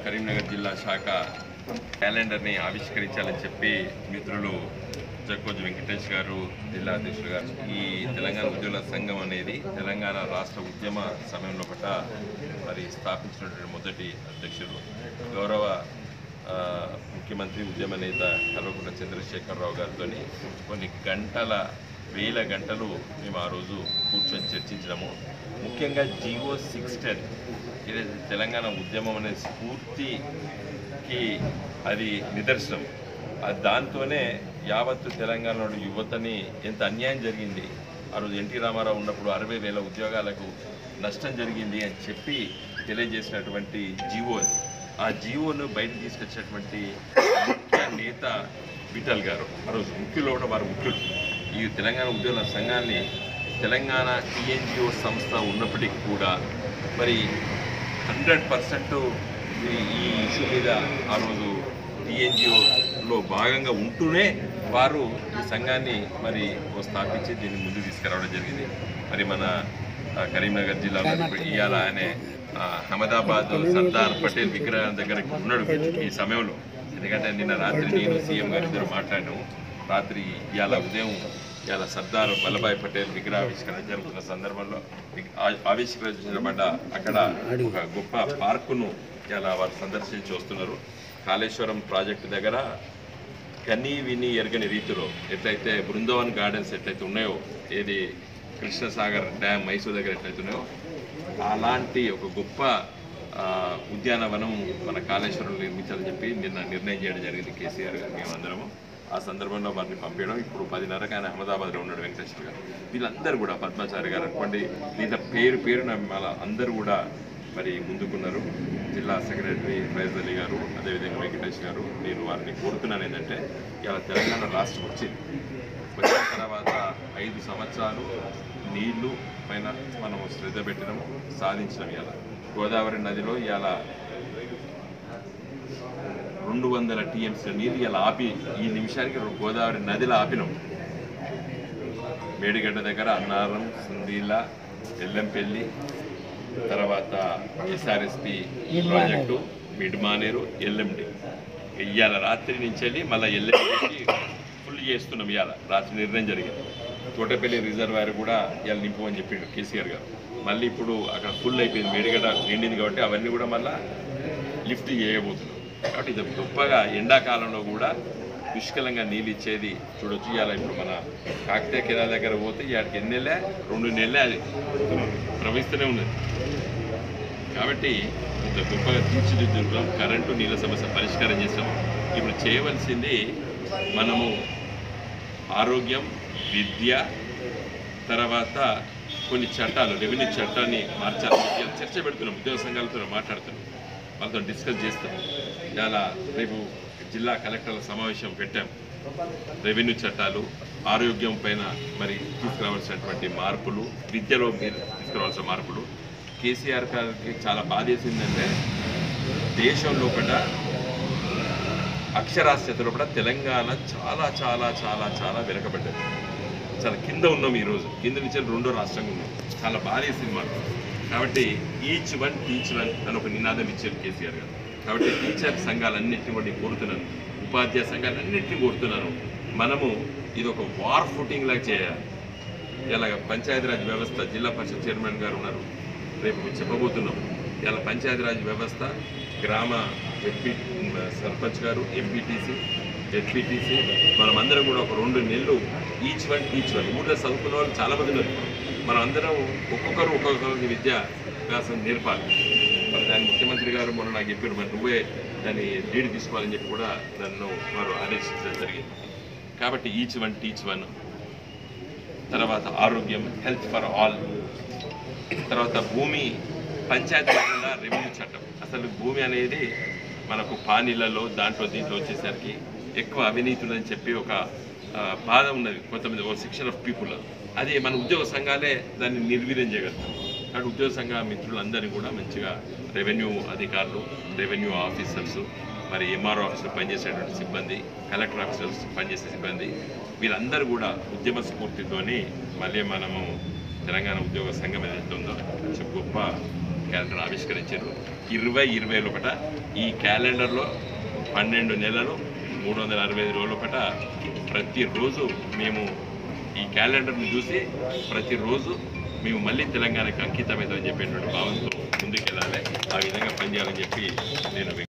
కరీంనగర్ జిల్లా శాఖ క్యాలెండర్ని ఆవిష్కరించాలని చెప్పి మిత్రులు జక్కోజు వెంకటేష్ గారు జిల్లా అధ్యక్షులు గారు ఈ తెలంగాణ ఉద్యోగుల సంఘం అనేది తెలంగాణ రాష్ట్ర ఉద్యమ సమయంలో పట్ల మరి స్థాపించినటువంటి మొదటి అధ్యక్షులు గౌరవ ఆ, ముఖ్యమంత్రి ఉద్యమ నేత కల్వకుంట్ల చంద్రశేఖరరావు గారితో కొన్ని గంటల వేల గంటలు మేము ఆ రోజు కూర్చొని చర్చించడము ముఖ్యంగా జియో సిక్స్ టెన్ ఏదైతే తెలంగాణ ఉద్యమం అనే స్ఫూర్తికి అది నిదర్శనం ఆ దాంతోనే యావత్తు తెలంగాణలోని యువతని ఎంత అన్యాయం జరిగింది ఆ రోజు ఎన్టీ రామారావు ఉన్నప్పుడు అరవై వేల ఉద్యోగాలకు నష్టం జరిగింది అని చెప్పి తెలియజేసినటువంటి జీవో అది. ఆ జీవోను బయట తీసుకొచ్చినటువంటి ముఖ్య నేత విఠల్ గారు ఆ రోజు ముఖ్యులు కూడా వారు ముఖ్యులు ఈ తెలంగాణ ఉద్యోగుల సంఘాన్ని తెలంగాణ టీఎన్జిఓ సంస్థ ఉన్నప్పటికీ కూడా మరి హండ్రెడ్ పర్సెంట్ ఈ ఇష్యూ మీద ఆ రోజు టీఎన్జిఓలో భాగంగా ఉంటూనే వారు ఈ సంఘాన్ని మరి ఓ స్థాపించి దీన్ని ముందుకు తీసుకురావడం జరిగింది మరి మన ఆ, కరీంనగర్ జిల్లాలో ఇప్పుడు ఇవాళ ఆయన ఆ, అహ్మదాబాద్ సర్దార్ పటేల్ విగ్రహం దగ్గరికి ఉన్నాడు ఈ సమయంలో ఎందుకంటే నిన్న రాత్రి నేను సీఎం గారి ఇద్దరు మాట్లాడాము రాత్రి ఇవాళ ఉదయం ఇవాళ సర్దార్ వల్లభాయ్ పటేల్ విగ్రహావిష్కరణ జరుగుతున్న సందర్భంలో విగ్- ఆ- ఆవిష్కరించబడ్డ అక్కడ ఒక గొప్ప పార్కును ఇలా వారు సందర్శించి వస్తున్నారు కాళేశ్వరం ప్రాజెక్టు దగ్గర కనీ విని ఎరగని రీతిలో ఎట్లయితే బృందావన్ గార్డెన్స్ ఎట్లయితే ఉన్నాయో ఏది కృష్ణసాగర్ డ్యామ్ మైసూర్ దగ్గర ఎట్లయితే ఉన్నాయో అలాంటి ఒక గొప్ప ఆ, ఉద్యానవనం మన కాళేశ్వరం నిర్మించాలని చెప్పి నిన్న నిర్ణయం చేయడం జరిగింది కేసీఆర్ గారు మేమందరము ఆ సందర్భంలో వారిని పంపించడం ఇప్పుడు పదిన్నరకు ఆయన అహ్మదాబాద్లో ఉన్నాడు వెంకటేశ్వర గారు వీళ్ళందరూ కూడా పద్మాచారి గారు అనుకోండి దీంట్లో పేరు పేరున వాళ్ళ అందరూ కూడా మరి ముందుకున్నారు జిల్లా సెక్రటరీ ఫైజ్ అలీ గారు అదేవిధంగా వెంకటేష్ గారు నేను వారిని కోరుతున్నాను ఏంటంటే ఇలా తెలంగాణ రాష్ట్రం వచ్చింది వచ్చిన తర్వాత ఐదు సంవత్సరాలు నీళ్లు పైన మనం శ్రద్ధ పెట్టడము సాధించడం ఇలా గోదావరి నదిలో ఇలా రెండు వందల టీఎంసీ నీళ్ళు ఇలా ఆపి ఈ నిమిషానికి గోదావరి నదిలో ఆపినాం మేడిగడ్డ దగ్గర అన్నారం సుందీల ఎల్లంపల్లి తర్వాత ఎస్ఆర్ఎస్పి ప్రాజెక్టు మిడ్మానేరు ఎల్ఎండి ఇవాళ రాత్రి నుంచి వెళ్ళి మళ్ళీ ఎల్ఎండికి ఫుల్ చేస్తున్నాం ఇవాళ రాత్రి నిర్ణయం జరిగింది తోటపల్లి రిజర్వాయర్ కూడా ఇవాళ నింపమని చెప్పిండు కేసీఆర్ గారు మళ్ళీ ఇప్పుడు అక్కడ ఫుల్ అయిపోయింది మేడిగడ్డ నిండింది కాబట్టి అవన్నీ కూడా మళ్ళీ లిఫ్ట్ చేయబోతున్నాం కాబట్టి ఇది గొప్పగా ఎండాకాలంలో కూడా పుష్కలంగా నీళ్ళు ఇచ్చేది చూడొచ్చు ఇవాళ ఇప్పుడు మన కాకతీయ కెనాల్ దగ్గర పోతే ఇవాటికి ఎన్ని నెలలే రెండు నెలలే అది ప్రవహిస్తూనే ఉన్నది కాబట్టి ఇంత గొప్పగా తీర్చిదిద్దుతున్నాం కరెంటు నీళ్ళ సమస్య పరిష్కారం చేసాం ఇప్పుడు చేయవలసింది మనము ఆరోగ్యం విద్య తర్వాత కొన్ని చట్టాలు రెవెన్యూ చట్టాన్ని మార్చాలని చెప్పి చర్చ పెడుతున్నాం ఉద్యోగ సంఘాలతో మాట్లాడుతున్నాం వాళ్ళతో డిస్కస్ చేస్తాం ఇలా రేపు జిల్లా కలెక్టర్ల సమావేశం పెట్టాం రెవెన్యూ చట్టాలు ఆరోగ్యం పైన మరి తీసుకురావాల్సినటువంటి మార్పులు విద్యలో మీరు తీసుకురావాల్సిన మార్పులు కేసీఆర్ గారికి చాలా బాధేసిందంటే దేశం లోపల అక్షరాస్యతలో కూడా తెలంగాణ చాలా చాలా చాలా చాలా వెనకబడ్డది చాలా కింద ఉన్నాం ఈరోజు కింద నుంచి రెండో రాష్ట్రంగా ఉన్నాం చాలా బాధేసింది మాకు కాబట్టి ఈచ్ వన్ టీచ్ వన్ అని ఒక నినాదం ఇచ్చారు కేసీఆర్ గారు కాబట్టి టీచర్ సంఘాలన్నింటినీ కూడా నేను కోరుతున్నాను ఉపాధ్యాయ సంఘాలన్నింటినీ కోరుతున్నాను మనము ఇది ఒక వార్ ఫుటింగ్ లాగా చేయాలి ఇలా పంచాయతీరాజ్ వ్యవస్థ జిల్లా పరిషత్ చైర్మన్ గారు ఉన్నారు రేపు చెప్పబోతున్నాం ఇలా పంచాయతీరాజ్ వ్యవస్థ గ్రామ ఎంపీ సర్పంచ్ గారు ఎంపీటీసీ జెడ్పీటీసీ మనమందరం కూడా ఒక రెండు నెలలు ఈచ్ వన్ ఈచ్ వన్ ఊళ్ళో చదువుకున్న వాళ్ళు చాలా మంది ఉన్నారు మనం అందరం ఒక్కొక్కరు ఒక్కొక్కరికి విద్యా వ్యాసం నేర్పాలి మరి దాని ముఖ్యమంత్రి గారు మొన్న నాకు చెప్పారు మరి నువ్వే దాన్ని లీడ్ తీసుకోవాలని చెప్పి కూడా నన్ను వారు ఆదేశించడం జరిగింది కాబట్టి ఈచ్ వన్ టీచ్ వన్ తర్వాత ఆరోగ్యం హెల్త్ ఫర్ ఆల్ తర్వాత భూమి పంచాయతీ లేకుండా రెవెన్యూ చట్టం అసలు భూమి అనేది మనకు పానీలలో దాంట్లో దీంట్లో వచ్చేసరికి ఎక్కువ అవినీతి ఉందని చెప్పి ఒక ఆ, బాధ ఉన్నది కొంతమంది ఒక సెక్షన్ ఆఫ్ పీపుల్ అది మన ఉద్యోగ సంఘాలే దాన్ని నిర్వీర్యం చేయగలుగుతారు కాబట్టి ఉద్యోగ సంఘ మిత్రులందరినీ కూడా మంచిగా రెవెన్యూ అధికారులు రెవెన్యూ ఆఫీసర్స్ మరి ఎంఆర్ఓ ఆఫీసులో పనిచేసేటువంటి సిబ్బంది కలెక్టర్ ఆఫీసర్స్ పనిచేసే సిబ్బంది వీళ్ళందరూ కూడా ఉద్యమ స్ఫూర్తితోని మళ్ళీ మనము తెలంగాణ ఉద్యోగ సంఘం ఏదైతే ఉందో మంచి గొప్ప క్యాలెండర్ ఆవిష్కరించారు ఇరవై ఇరవై లోపల ఈ క్యాలెండర్లో పన్నెండు నెలలు మూడు వందల అరవై ఐదు రోజుల పట ప్రతిరోజు మేము ఈ క్యాలెండర్ను చూసి ప్రతిరోజు మేము మళ్ళీ తెలంగాణకి అంకితమవుతామని చెప్పేటువంటి భావంతో ముందుకెళ్ళాలి ఆ విధంగా పనిచేయాలని చెప్పి నేను